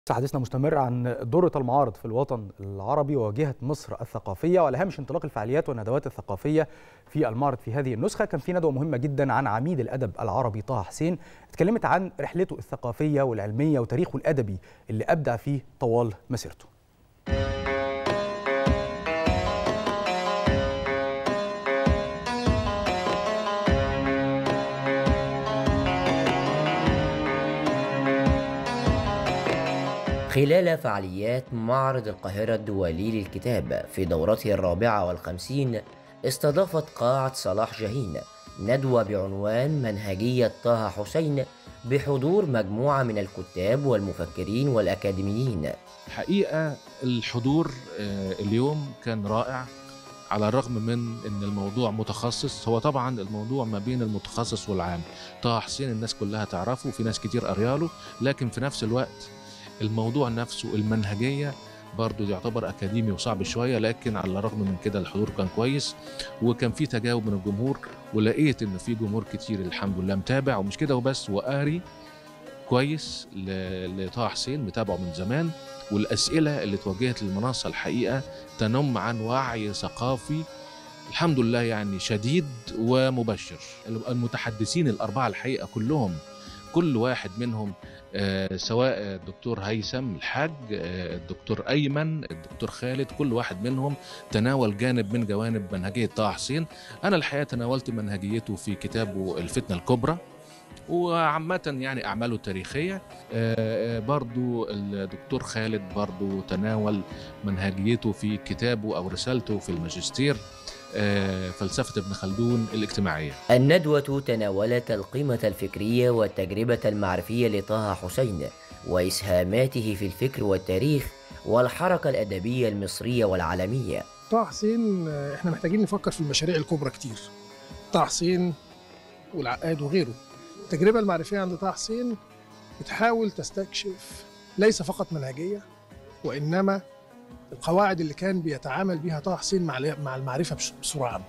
حديثنا مستمر عن دورة المعارض في الوطن العربي وواجهة مصر الثقافية وعلى هامش انطلاق الفعاليات والندوات الثقافية في المعرض في هذه النسخة كان في ندوة مهمة جدا عن عميد الأدب العربي طه حسين اتكلمت عن رحلته الثقافية والعلمية وتاريخه الأدبي اللي أبدع فيه طوال مسيرته خلال فعاليات معرض القاهرة الدولي للكتاب في دورته الرابعة والخمسين استضافت قاعة صلاح جاهين ندوة بعنوان منهجية طه حسين بحضور مجموعة من الكتاب والمفكرين والأكاديميين حقيقة الحضور اليوم كان رائع على الرغم من ان الموضوع متخصص هو طبعا الموضوع ما بين المتخصص والعام طه حسين الناس كلها تعرفه وفي ناس كتير قرياله لكن في نفس الوقت الموضوع نفسه المنهجيه برضه يعتبر اكاديمي وصعب شويه لكن على الرغم من كده الحضور كان كويس وكان في تجاوب من الجمهور ولقيت ان في جمهور كتير الحمد لله متابع ومش كده وبس وقاري كويس لطه حسين متابعه من زمان والاسئله اللي اتوجهت للمنصه الحقيقه تنم عن وعي ثقافي الحمد لله يعني شديد ومبشر المتحدثين الاربعه الحقيقه كلهم كل واحد منهم آه سواء الدكتور هيثم الحاج آه الدكتور ايمن الدكتور خالد كل واحد منهم تناول جانب من جوانب منهجيه طه حسين انا الحقيقه تناولت منهجيته في كتابه الفتنه الكبرى وعامة يعني أعماله التاريخية آه برضو الدكتور خالد برضو تناول منهجيته في كتابه أو رسالته في الماجستير فلسفة ابن خلدون الاجتماعية الندوة تناولت القيمة الفكرية والتجربة المعرفية لطه حسين وإسهاماته في الفكر والتاريخ والحركة الأدبية المصرية والعالمية طه حسين احنا محتاجين نفكر في المشاريع الكبرى كتير طه حسين والعقاد وغيره التجربة المعرفية عند طه حسين بتحاول تستكشف ليس فقط منهجية وإنما القواعد اللي كان بيتعامل بيها طه حسين مع مع المعرفه بصوره عامه.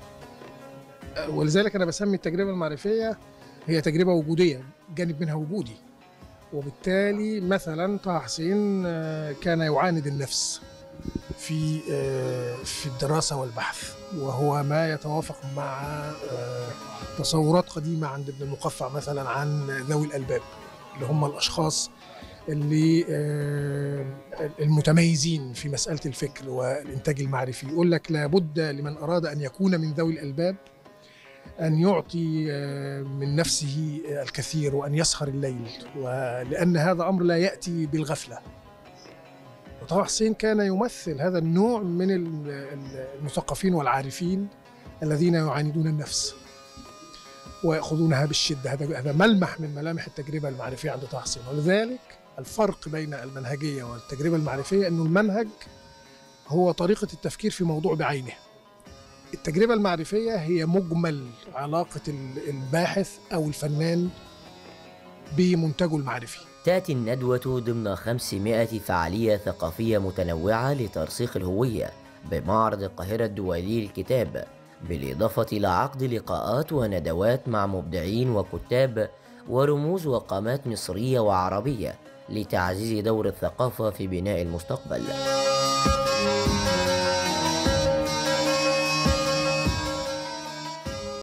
ولذلك انا بسمي التجربه المعرفيه هي تجربه وجوديه، جانب منها وجودي. وبالتالي مثلا طه حسين كان يعاند النفس في في الدراسه والبحث وهو ما يتوافق مع تصورات قديمه عند ابن المقفع مثلا عن ذوي الالباب اللي هم الاشخاص اللي المتميزين في مسألة الفكر والإنتاج المعرفي يقول لك لابد لمن أراد أن يكون من ذوي الألباب أن يعطي من نفسه الكثير وأن يسهر الليل ولأن هذا أمر لا يأتي بالغفلة وطه حسين كان يمثل هذا النوع من المثقفين والعارفين الذين يعاندون النفس ويأخذونها بالشدة هذا هذا ملمح من ملامح التجربة المعرفية عند طه حسين ولذلك الفرق بين المنهجية والتجربة المعرفية أنه المنهج هو طريقة التفكير في موضوع بعينه التجربة المعرفية هي مجمل علاقة الباحث أو الفنان بمنتجه المعرفي تأتي الندوة ضمن 500 فعالية ثقافية متنوعة لترسيخ الهوية بمعرض القاهرة الدولي للكتاب بالإضافة إلى عقد لقاءات وندوات مع مبدعين وكتاب ورموز وقامات مصرية وعربية لتعزيز دور الثقافة في بناء المستقبل